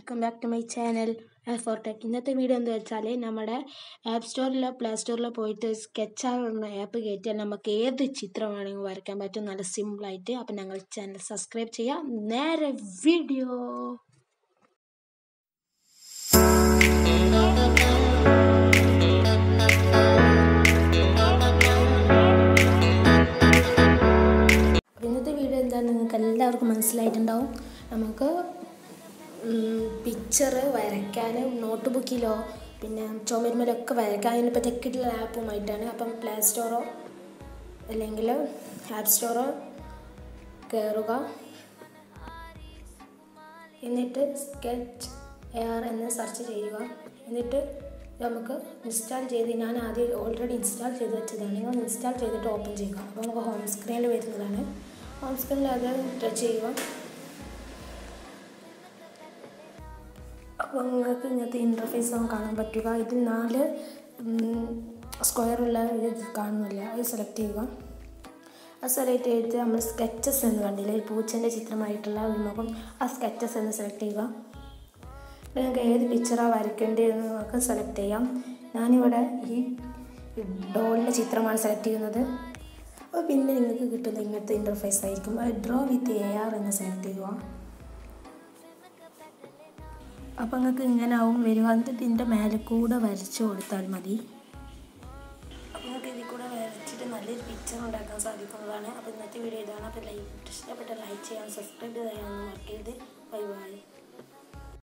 welcome back to my channel for tech ഇന്നത്തെ video എന്താ വെച്ചാൽ നമ്മുടെ ആപ്പ് സ്റ്റോറിലോ പ്ലേ സ്റ്റോറിലോ പോയിട്ട് സ്കെച്ച് എന്ന ആപ്പ് കയറ്റിയാൽ നമുക്ക് ഏത് ചിത്രം വേണമെങ്കിൽ വരയ്ക്കാൻ പറ്റും നല്ല സിമ്പിളായിട്ട് അപ്പം ഞങ്ങൾ ചാനൽ സബ്സ്ക്രൈബ് ചെയ്യാം നേരെ വീഡിയോ അപ്പോൾ ഇന്നത്തെ വീഡിയോ എന്താണെന്ന് നിങ്ങൾക്ക് എല്ലാവർക്കും മനസ്സിലായിട്ടുണ്ടാവും നമുക്ക് പിക്ചർ വരയ്ക്കാനും നോട്ട് ബുക്കിലോ പിന്നെ ചുമരുമലൊക്കെ വരയ്ക്കാൻ അതിനെ പറ്റിയിട്ടുള്ള ആപ്പുമായിട്ടാണ് അപ്പം പ്ലേ സ്റ്റോറോ അല്ലെങ്കിൽ ആപ്പ് സ്റ്റോറോ കയറുക എന്നിട്ട് സ്കെച്ച് എയർ എന്ന് സെർച്ച് ചെയ്യുക എന്നിട്ട് നമുക്ക് ഇൻസ്റ്റാൾ ചെയ്ത് ഞാൻ ആദ്യം ഓൾറെഡി ഇൻസ്റ്റാൾ ചെയ്ത് വെച്ചതാണ് നിങ്ങൾ ഇൻസ്റ്റാൾ ചെയ്തിട്ട് ഓപ്പൺ ചെയ്യുക അപ്പോൾ നമുക്ക് ഹോം സ്ക്രീനിൽ വരുന്നതാണ് ഹോം സ്ക്രീനിൽ അത് ടച്ച് ചെയ്യുക അപ്പോൾ നിങ്ങൾക്ക് ഇങ്ങനത്തെ ഇൻ്റർഫേസ് ആണ് കാണാൻ പറ്റുക ഇതിൽ നാല് സ്ക്വയറുള്ള ഇത് കാണുന്നില്ല അത് സെലക്ട് ചെയ്യുക അത് സെലക്ട് ചെയ്തിട്ട് നമ്മൾ സ്കെച്ചസ് എന്ന് കണ്ടില്ലേ ഈ പൂച്ചൻ്റെ ചിത്രമായിട്ടുള്ള ഒരു മുഖം ആ സ്കെച്ചസ് എന്ന് സെലക്ട് ചെയ്യുക അപ്പോൾ നിങ്ങൾക്ക് ഏത് പിക്ചറാണ് വരയ്ക്കേണ്ടതെന്ന് നിങ്ങൾക്ക് സെലക്ട് ചെയ്യാം ഞാനിവിടെ ഈ ഡോളിൻ്റെ ചിത്രമാണ് സെലക്ട് ചെയ്യുന്നത് അപ്പോൾ പിന്നെ നിങ്ങൾക്ക് കിട്ടുന്ന ഇങ്ങനത്തെ ഇൻ്റർഫേസ് ആയിരിക്കും അത് ഡ്രോ വിത്ത് എ ആർ എന്ന് സെലക്ട് ചെയ്യുക അപ്പോൾ നിങ്ങൾക്ക് ഇങ്ങനെ ആവും വരിക എന്നിട്ട് ഇതിൻ്റെ മേലെ കൂടെ വരച്ചു കൊടുത്താൽ മതി അപ്പോൾ നിങ്ങൾക്ക് ഇതിൽ കൂടെ വരച്ചിട്ട് നല്ലൊരു പിക്ചർ ഉണ്ടാക്കാൻ സാധിക്കുന്നതാണ് അപ്പോൾ ഇന്നത്തെ വീഡിയോ ഇതാണ് അപ്പോൾ ലൈക്ക് ഇഷ്ടപ്പെട്ട ലൈക്ക് ചെയ്യാൻ സബ്സ്ക്രൈബ് ചെയ്യാനൊന്നും മറക്കരുത് ബൈ ബൈ